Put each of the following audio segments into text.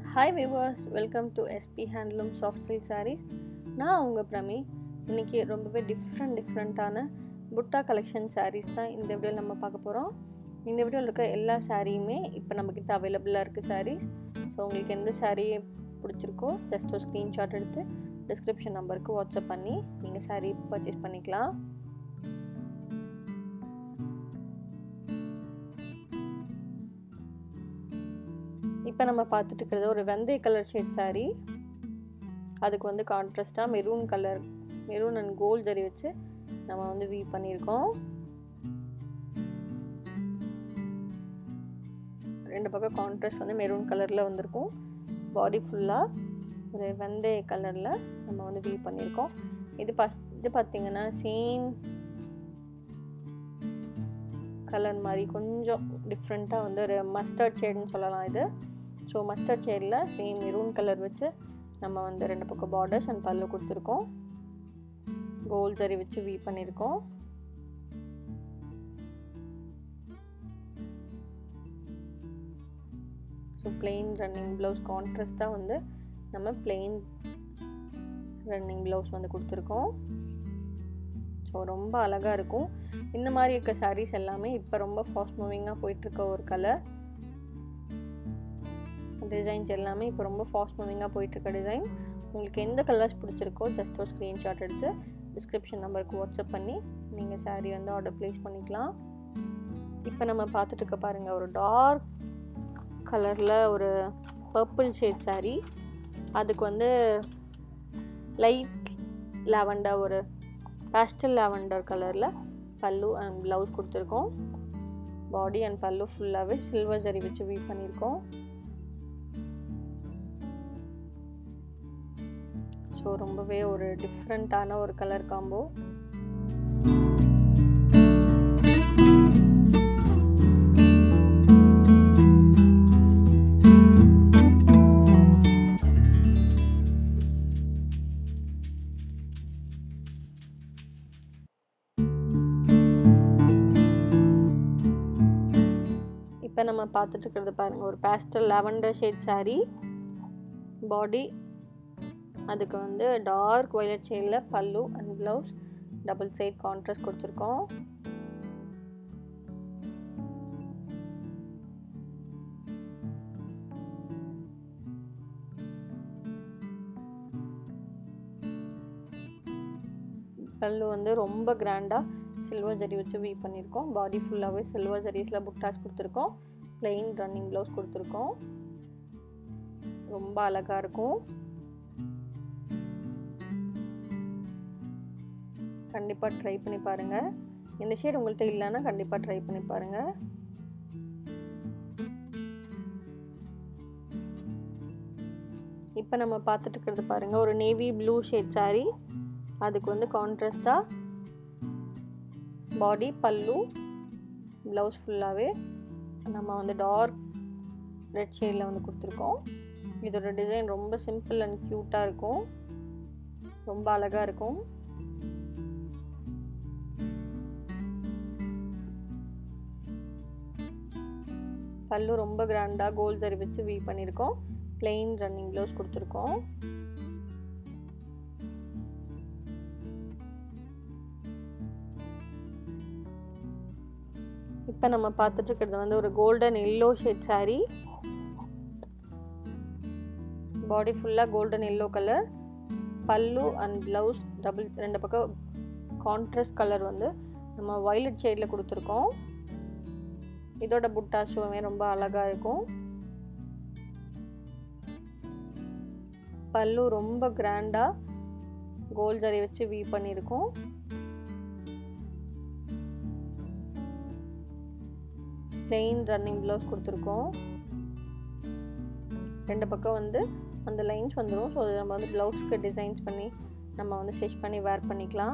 hi viewers welcome to SP handloom soft silk sarees நான் உங்கள் பிரமி இன்றைக்கி ரொம்பவே டிஃப்ரெண்ட் டிஃப்ரெண்ட்டான புட்டா கலெக்ஷன் சாரீஸ் தான் இந்த வீடியோவில் நம்ம பார்க்க போகிறோம் இந்த வீடியோவில் இருக்க எல்லா சாரியுமே இப்போ நம்மக்கிட்ட அவைலபிளாக இருக்குது சாரீஸ் ஸோ உங்களுக்கு எந்த சாரீ பிடிச்சிருக்கோ ஜஸ்ட் ஒரு ஸ்க்ரீன்ஷாட் எடுத்து டிஸ்கிரிப்ஷன் நம்பருக்கு வாட்ஸ்அப் பண்ணி நீங்கள் சாரீ பர்ச்சேஸ் பண்ணிக்கலாம் இப்போ நம்ம பார்த்துட்டு இருக்கிறது ஒரு வெந்தய கலர் ஷேட் சாரீ அதுக்கு வந்து கான்ட்ராஸ்டாக maroon colour maroon and gold zari வச்சு நம்ம வந்து வீ பண்ணியிருக்கோம் ரெண்டு பக்கம் கான்ட்ராஸ்ட் வந்து மெரூன் கலரில் வந்திருக்கும் பாடி ஃபுல்லாக ஒரு வெந்தய கலரில் நம்ம வந்து வீ பண்ணியிருக்கோம் இது பஸ் இது பார்த்திங்கன்னா சேம் கலர் மாதிரி கொஞ்சம் டிஃப்ரெண்ட்டாக வந்து ஒரு மஸ்டர்ட் ஷேடுன்னு சொல்லலாம் இது ஸோ மஸ்டர்ட் ஷேடில் சேம் மெரூன் கலர் வச்சு நம்ம வந்து ரெண்டு பக்கம் பார்டர்ஸ் அண்ட் பல்லு கொடுத்துருக்கோம் கோல் ஜரி வச்சு வீ பண்ணியிருக்கோம் ஸோ பிளெயின் ரன்னிங் ப்ளவுஸ் கான்ட்ராஸ்ட்டாக வந்து நம்ம பிளெயின் ரன்னிங் ப்ளவுஸ் வந்து கொடுத்துருக்கோம் ஸோ ரொம்ப அழகாக இருக்கும் இந்த மாதிரி இருக்க சாரீஸ் எல்லாமே இப்போ ரொம்ப ஃபாஸ்ட் மூவிங்காக போயிட்டுருக்க ஒரு கலர் டிசைன்ஸ் எல்லாமே இப்போ ரொம்ப ஃபாஸ்ட் மூவிங்காக போயிட்டுருக்க டிசைன் உங்களுக்கு எந்த கலர்ஸ் பிடிச்சிருக்கோ ஜஸ்ட் ஒரு ஸ்க்ரீன்ஷாட் எடுத்து டிஸ்கிரிப்ஷன் நம்பருக்கு வாட்ஸ்அப் பண்ணி நீங்கள் சாரீ வந்து ஆர்டர் ப்ளேஸ் பண்ணிக்கலாம் இப்போ நம்ம பார்த்துட்டு இருக்க பாருங்கள் ஒரு டார்க் கலரில் ஒரு பர்பிள் ஷேட் சாரீ அதுக்கு வந்து லைட் லாவெண்டர் ஒரு பேஸ்டல் லாவெண்டர் கலரில் பல்லு அண்ட் ப்ளவுஸ் கொடுத்துருக்கோம் பாடி அண்ட் பல்லு ஃபுல்லாகவே சில்வர் ஜரி வச்சு வீவ் பண்ணியிருக்கோம் ஸோ ரொம்பவே ஒரு டிஃப்ரெண்ட்டான ஒரு கலர் காம்போ இப்போ நம்ம பார்த்துட்டு இருக்கிறது பாருங்கள் ஒரு pastel lavender shade saree body அதுக்கு வந்து டார்க் ஒயலட் ஷேடில் pallu and blouse double side contrast கொடுத்துருக்கோம் பல்லு வந்து ரொம்ப கிராண்டாக சில்வர் ஜரி வச்சு வீ பண்ணியிருக்கோம் பாடி ஃபுல்லாகவே சில்வர் ஜரீஸில் புட்டாஸ் கொடுத்துருக்கோம் பிளெயின் ரன்னிங் ப்ளவுஸ் கொடுத்துருக்கோம் ரொம்ப அழகாக இருக்கும் கண்டிப்பாக ட்ரை பண்ணி பாருங்கள் இந்த ஷேட் உங்கள்கிட்ட இல்லைன்னா கண்டிப்பாக ட்ரை பண்ணி பாருங்கள் இப்போ நம்ம பார்த்துட்டு இருக்கிறது பாருங்கள் ஒரு நேவி ப்ளூ ஷேட் சாரீ அதுக்கு வந்து கான்ட்ராஸ்டாக பாடி பல்லு ப்ளவுஸ் ஃபுல்லாகவே நம்ம வந்து டார்க் ரெட் ஷேடில் வந்து கொடுத்துருக்கோம் இதோட டிசைன் ரொம்ப சிம்பிள் அண்ட் க்யூட்டாக இருக்கும் ரொம்ப அழகாக இருக்கும் பல்லு ரொம்ப கிராண்டாக கோல் ஜரி வச்சு வீ பண்ணியிருக்கோம் பிளெயின் ரன்னிங் ப்ளவுஸ் கொடுத்துருக்கோம் இப்போ நம்ம பார்த்துட்டு இருக்கிறது வந்து ஒரு golden yellow shade saree body ஃபுல்லாக golden yellow colour pallu and blouse double ரெண்டு பக்கம் கான்ட்ராஸ்ட் கலர் வந்து நம்ம வயலட் ஷேடில் கொடுத்துருக்கோம் இதோட புட்டா ஷோவே ரொம்ப அழகாக இருக்கும் பல்லு ரொம்ப கிராண்டாக கோல் ஜரி வச்சு வீ பண்ணியிருக்கோம் பிளெயின் ரன்னிங் ப்ளவுஸ் கொடுத்துருக்கோம் ரெண்டு பக்கம் வந்து அந்த லைன்ஸ் வந்துடும் ஸோ நம்ம வந்து ப்ளவுஸ்க்கு டிசைன்ஸ் பண்ணி நம்ம வந்து ஸ்டிச் பண்ணி வேர் பண்ணிக்கலாம்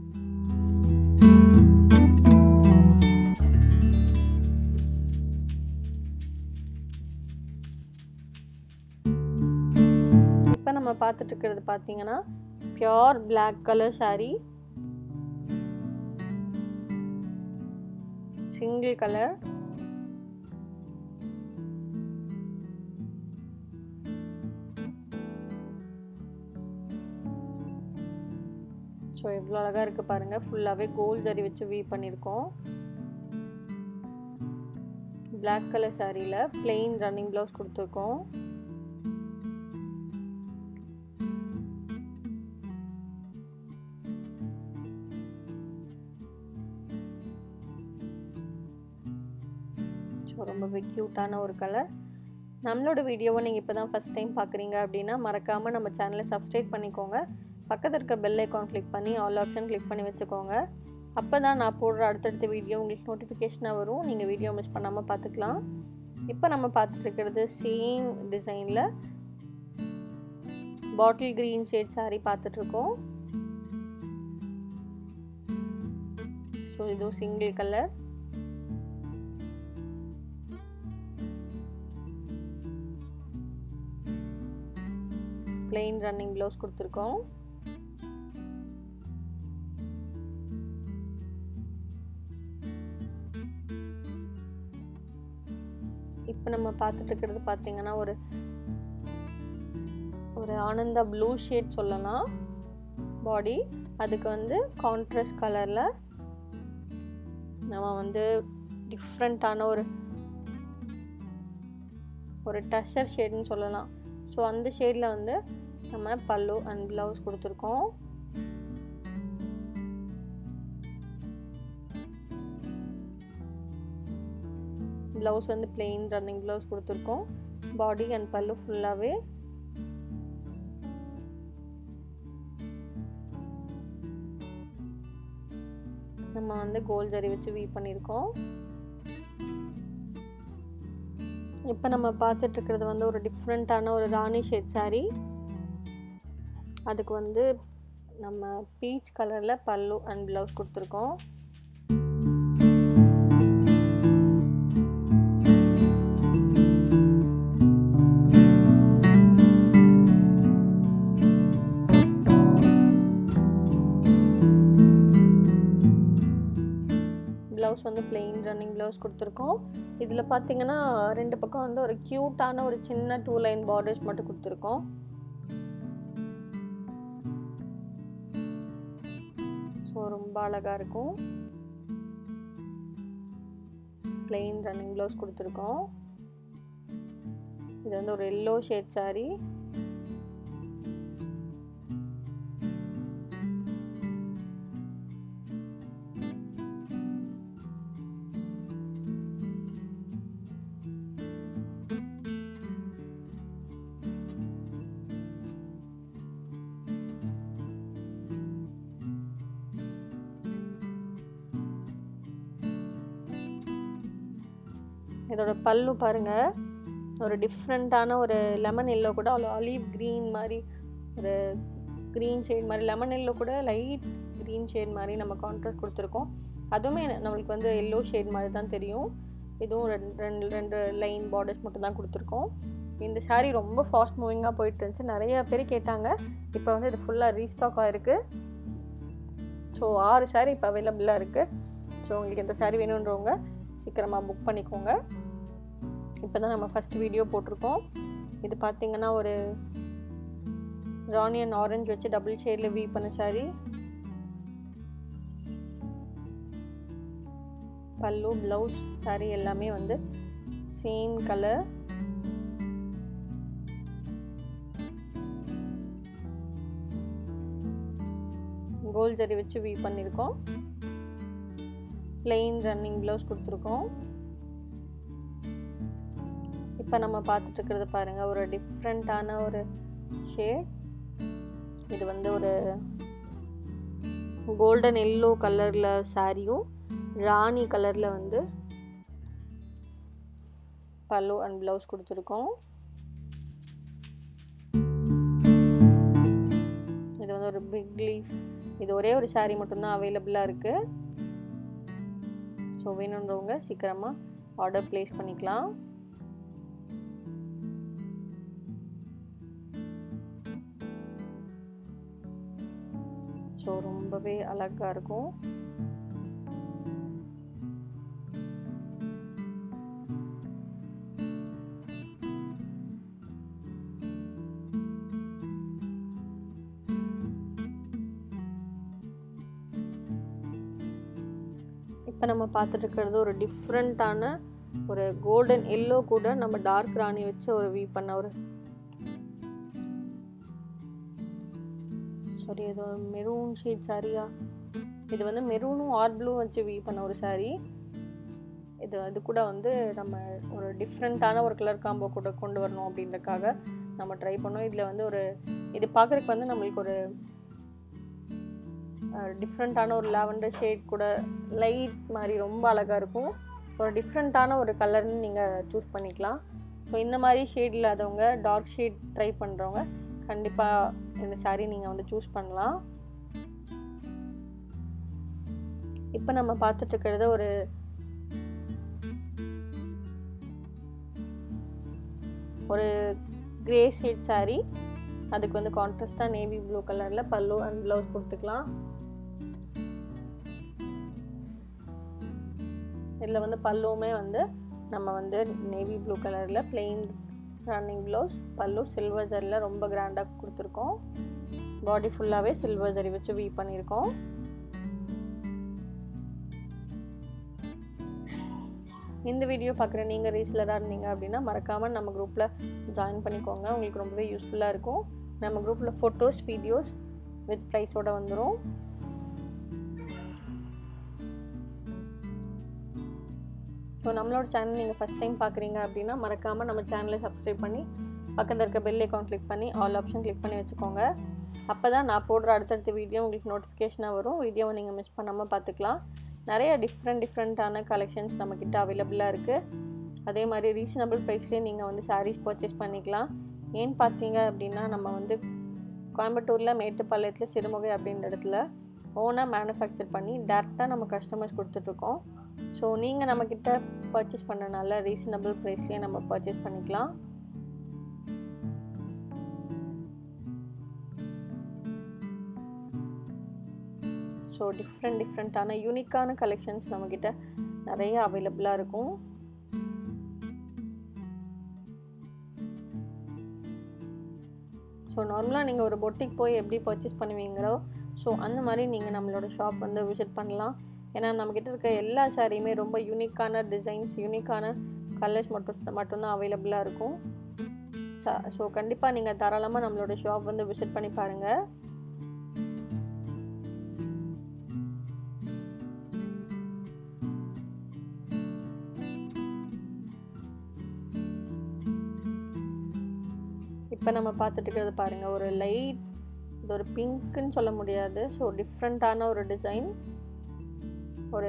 இப்போ நம்ம பார்த்துட்டு இருக்கிறது பார்த்தீங்கன்னா pure black colour saree single colour so எவ்வளோ அழகாக இருக்குது பாருங்கள் ஃபுல்லாகவே கோல்ட் ஜரி வச்சு வீ பண்ணியிருக்கோம் பிளாக் கலர் சாரியில் பிளெயின் ரன்னிங் ப்ளவுஸ் கொடுத்துருக்கோம் ஸோ ரொம்பவே க்யூட்டான ஒரு கலர் நம்மளோட வீடியோவை நீங்கள் இப்போ தான் ஃபஸ்ட் டைம் பார்க்குறீங்க அப்படின்னா மறக்காமல் நம்ம சேனலை சப்ஸ்கிரைப் பண்ணிக்கோங்க பக்கத்தில் இருக்க பெல் ஐக்கான் கிளிக் பண்ணி ஆல் ஆப்ஷன் கிளிக் பண்ணி வச்சுக்கோங்க அப்போ தான் நான் போடுற அடுத்தடுத்த வீடியோ உங்களுக்கு நோட்டிஃபிகேஷனாக வரும் நீங்கள் வீடியோ மிஸ் பண்ணாமல் பார்த்துக்கலாம் இப்போ நம்ம பார்த்துட்ருக்கிறது சேம் டிசைனில் பாட்டில் க்ரீன் ஷேட் சாரீ பார்த்துட்ருக்கோம் ஸோ இதுவும் single colour plain running blouse கொடுத்துருக்கோம் இப்போ நம்ம பார்த்துட்டு இருக்கிறது பார்த்தீங்கன்னா ஒரு ஒரு ஆனந்தா ப்ளூ ஷேட் சொல்லலாம் பாடி அதுக்கு வந்து கான்ட்ராஸ்ட் கலரில் நம்ம வந்து டிஃப்ரெண்ட்டான ஒரு ஒரு டஷர் ஷேட்னு சொல்லலாம் ஸோ அந்த ஷேடில் வந்து நம்ம பல்லு அண்ட் ப்ளவுஸ் கொடுத்துருக்கோம் ப்ளவுஸ் வந்து பிளெயின் ரன்னிங் ப்ளவுஸ் கொடுத்துருக்கோம் பாடி அண்ட் பல்லு ஃபுல்லாகவே நம்ம வந்து கோல் ஜரி வச்சு வீ பண்ணியிருக்கோம் இப்போ நம்ம பார்த்துட்டு இருக்கிறது வந்து ஒரு டிஃப்ரெண்ட்டான ஒரு ராணி ஷேட் சாரீ அதுக்கு வந்து நம்ம பீச் கலரில் பல்லு அண்ட் ப்ளவுஸ் கொடுத்துருக்கோம் ப்ளவுஸ் வந்து பிளெயின் ரன்னிங் ப்ளவுஸ் கொடுத்துருக்கோம் இதில் பார்த்தீங்கன்னா ரெண்டு பக்கம் வந்து ஒரு க்யூட்டான ஒரு சின்ன டூ லைன் பார்டர்ஸ் மட்டும் கொடுத்துருக்கோம் ஸோ ரொம்ப அழகாக இருக்கும் பிளெயின் ரன்னிங் ப்ளவுஸ் கொடுத்துருக்கோம் இது வந்து ஒரு எல்லோ ஷேட் சாரீ இதோட பல்லு பாருங்க ஒரு டிஃப்ரெண்ட்டான ஒரு லெமன் எல்லோ கூட அவ்வளோ ஆலிவ் க்ரீன் மாதிரி ஒரு க்ரீன் ஷேட் மாதிரி லெமன் எல்லோ கூட லைட் க்ரீன் ஷேட் மாதிரி நம்ம கான்ட்ராஸ்ட் கொடுத்துருக்கோம் அதுவுமே நம்மளுக்கு வந்து எல்லோ ஷேட் மாதிரி தான் தெரியும் இதுவும் ரெண்டு ரெண்டு ரெண்டு லைன் பார்டர்ஸ் மட்டும் தான் கொடுத்துருக்கோம் இந்த சாரீ ரொம்ப ஃபாஸ்ட் மூவிங்காக போயிட்டு இருந்துச்சு நிறைய பேர் கேட்டாங்க இப்போ வந்து இது ஃபுல்லாக ரீஸ்டாக் ஆகிருக்கு ஸோ ஆறு சாரீ இப்போ அவைலபிளாக இருக்குது ஸோ உங்களுக்கு எந்த சாரீ வேணுன்றவங்க சீக்கிரமாக புக் பண்ணிக்கோங்க இப்போ தான் நம்ம ஃபஸ்ட் வீடியோ போட்டிருக்கோம் இது பார்த்திங்கன்னா ஒரு ராணியன் ஆரஞ்சு வச்சு டபுள் ஷேடில் வீ பண்ண சாரி பல்லு ப்ளவுஸ் சாரி எல்லாமே வந்து சேம் கலர் கோல் ஜரி வச்சு வீ பண்ணியிருக்கோம் பிளெயின் ரன்னிங் ப்ளவுஸ் கொடுத்துருக்கோம் இப்போ நம்ம பார்த்துட்டு இருக்கிறது பாருங்கள் ஒரு டிஃப்ரெண்ட்டான ஒரு ஷேட் இது வந்து ஒரு கோல்டன் எல்லோ கலரில் சாரியும் ராணி கலரில் வந்து பல்லு அண்ட் ப்ளவுஸ் கொடுத்துருக்கோம் இது வந்து ஒரு பிக் லீஃப் இது ஒரே ஒரு சாரீ மட்டும்தான் அவைலபிளாக இருக்குது ஸோ வேணுன்றவங்க சீக்கிரமாக ஆர்டர் ப்ளேஸ் பண்ணிக்கலாம் ஸோ ரொம்பவே அழகாக இருக்கும் இப்போ நம்ம பார்த்துட்டு இருக்கிறது ஒரு டிஃப்ரெண்ட்டான ஒரு கோல்டன் எல்லோ கூட நம்ம டார்க் ராணி வச்சு ஒரு வீ பண்ண ஒரு சாரி ஏதோ மெரூன் ஷீட் சாரியா இது வந்து மெரூனும் ஆர் ப்ளூ வச்சு வீ பண்ண ஒரு சாரீ இது அது கூட வந்து நம்ம ஒரு டிஃப்ரெண்ட்டான ஒரு கலர் காம்போ கூட கொண்டு வரணும் அப்படின்றக்காக நம்ம ட்ரை பண்ணோம் இதில் வந்து ஒரு இது பார்க்குறதுக்கு வந்து நம்மளுக்கு ஒரு டிஃப்ரெண்ட்டான ஒரு லாவெண்டர் ஷேட் கூட லைட் மாதிரி ரொம்ப அழகாக இருக்கும் ஒரு டிஃப்ரெண்ட்டான ஒரு கலர்னு நீங்கள் சூஸ் பண்ணிக்கலாம் ஸோ இந்த மாதிரி ஷேட் இல்லாதவங்க டார்க் ஷேட் ட்ரை பண்ணுறவங்க கண்டிப்பாக இந்த சாரீ நீங்கள் வந்து சூஸ் பண்ணலாம் இப்போ நம்ம பார்த்துட்டு இருக்கிறது ஒரு ஒரு கிரே ஷேட் சாரீ அதுக்கு வந்து கான்ட்ராஸ்டாக நேவி ப்ளூ கலரில் பல்லு அண்ட் ப்ளவுஸ் கொடுத்துக்கலாம் இதில் வந்து பல்லுவுமே வந்து நம்ம வந்து நேவி ப்ளூ கலரில் plain running blouse pallu silver ஜரியில் ரொம்ப கிராண்டாக கொடுத்துருக்கோம் பாடி ஃபுல்லாகவே சில்வர் ஜரி வச்சு வீ பண்ணியிருக்கோம் இந்த வீடியோ பார்க்குற நீங்கள் ரீசலராக இருந்தீங்க அப்படின்னா மறக்காமல் நம்ம குரூப்பில் ஜாயின் பண்ணிக்கோங்க உங்களுக்கு ரொம்பவே யூஸ்ஃபுல்லாக இருக்கும் நம்ம குரூப்பில் ஃபோட்டோஸ் வீடியோஸ் வித் ப்ரைஸோடு வந்துடும் ஸோ நம்மளோட சேனல் நீங்கள் ஃபஸ்ட் டைம் பார்க்குறீங்க அப்படின்னா மறக்காமல் நம்ம சேனலை சப்ஸ்கிரைப் பண்ணி பக்கத்தில் இருக்க பெல் ஐக்கான் கிளிக் பண்ணி ஆல் ஆப்ஷன் கிளிக் பண்ணி வச்சுக்கோங்க அப்போ தான் நான் போடுற அடுத்தடுத்த வீடியோ உங்களுக்கு நோட்டிஃபிகேஷனாக வரும் வீடியோவை நீங்கள் மிஸ் பண்ணாமல் பார்த்துக்கலாம் நிறைய டிஃப்ரெண்ட் டிஃப்ரெண்ட்டான கலெக்ஷன்ஸ் நம்மக்கிட்ட அவைலபிளாக இருக்குது அதே மாதிரி ரீசனபிள் ப்ரைஸ்லேயே நீங்கள் வந்து சாரீஸ் பர்ச்சேஸ் பண்ணிக்கலாம் ஏன்னு பார்த்தீங்க அப்படின்னா நம்ம வந்து கோயம்புத்தூரில் மேட்டுப்பாளையத்தில் சிறுமுகை அப்படின்ற இடத்துல ஓனாக மேனுஃபேக்சர் பண்ணி டேரெக்டாக நம்ம கஸ்டமர்ஸ் கொடுத்துட்ருக்கோம் ஸோ நீங்கள் நம்மக்கிட்ட பர்ச்சேஸ் பண்ணனால ரீசனபிள் ப்ரைஸ்லேயே நம்ம பர்ச்சேஸ் பண்ணிக்கலாம் ஸோ டிஃப்ரெண்ட் டிஃப்ரெண்ட்டான யூனிக்கான கலெக்ஷன்ஸ் நம்மக்கிட்ட நிறைய அவைலபிளாக இருக்கும் ஸோ நார்மலாக நீங்கள் ஒரு பொட்டிக் போய் எப்படி பர்ச்சேஸ் பண்ணுவீங்களோ ஸோ அந்த மாதிரி நீங்கள் நம்மளோட ஷாப் வந்து விசிட் பண்ணலாம் ஏன்னா நம்மக்கிட்ட இருக்க எல்லா சாரியுமே ரொம்ப யூனிக்கான டிசைன்ஸ் யூனிக்கான கலர்ஸ் மட்டும் மட்டும்தான் அவைலபிளாக இருக்கும் ஸோ கண்டிப்பாக நீங்கள் தாராளமாக நம்மளோட ஷாப் வந்து விசிட் பண்ணி பாருங்கள் இப்போ நம்ம பார்த்துட்டு இருக்கிறது பாருங்கள் ஒரு லைட் இது ஒரு பிங்க்குன்னு சொல்ல முடியாது ஸோ டிஃப்ரெண்ட்டான ஒரு டிசைன் ஒரு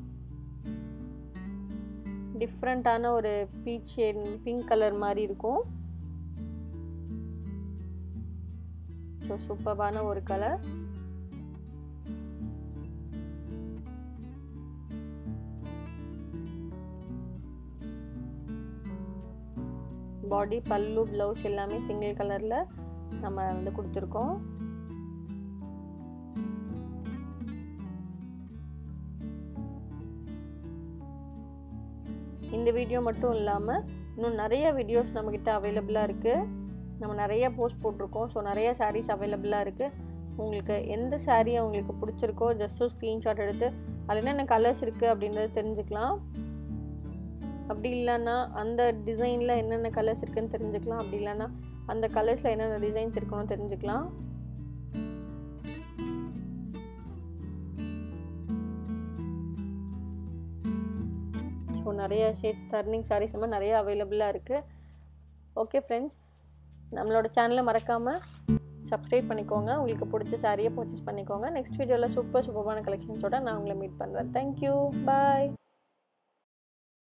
டிஃப்ரெண்ட்டான ஒரு பீச் பிங்க் கலர் மாதிரி இருக்கும் ஸோ சூப்பர்பான ஒரு கலர் பாடி பல்லு ப்ளவுஸ் எல்லாமே சிங்கிள் கலரில் நம்ம வந்து கொடுத்துருக்கோம் இந்த வீடியோ மட்டும் இல்லாமல் இன்னும் நிறைய வீடியோஸ் நம்மக்கிட்ட அவைலபிளாக இருக்குது நம்ம நிறைய போஸ்ட் போட்டிருக்கோம் ஸோ நிறைய சாரீஸ் அவைலபிளாக இருக்குது உங்களுக்கு எந்த சாரீ உங்களுக்கு பிடிச்சிருக்கோ ஜஸ்ட்டு ஸ்க்ரீன்ஷாட் எடுத்து அதில் என்னென்ன கலர்ஸ் இருக்குது அப்படின்றது தெரிஞ்சுக்கலாம் அப்படி இல்லைன்னா அந்த டிசைனில் என்னென்ன கலர்ஸ் இருக்குன்னு தெரிஞ்சுக்கலாம் அப்படி இல்லைன்னா அந்த கலர்ஸில் என்னென்ன டிசைன்ஸ் இருக்குன்னு தெரிஞ்சுக்கலாம் ஸோ நிறைய ஷேட்ஸ் டர்னிங் சாரீஸ் மாதிரி நிறைய அவைலபிளாக இருக்குது ஓகே ஃப்ரெண்ட்ஸ் நம்மளோட சேனலை மறக்காமல் சப்ஸ்கிரைப் பண்ணிக்கோங்க உங்களுக்கு பிடிச்ச சாரியை பர்ச்சேஸ் பண்ணிக்கோங்க நெக்ஸ்ட் வீடியோவில் சூப்பர் சூப்பரான கலெக்ஷன்ஸோட நான் உங்களை மீட் பண்ணுறேன் தேங்க்யூ பாய்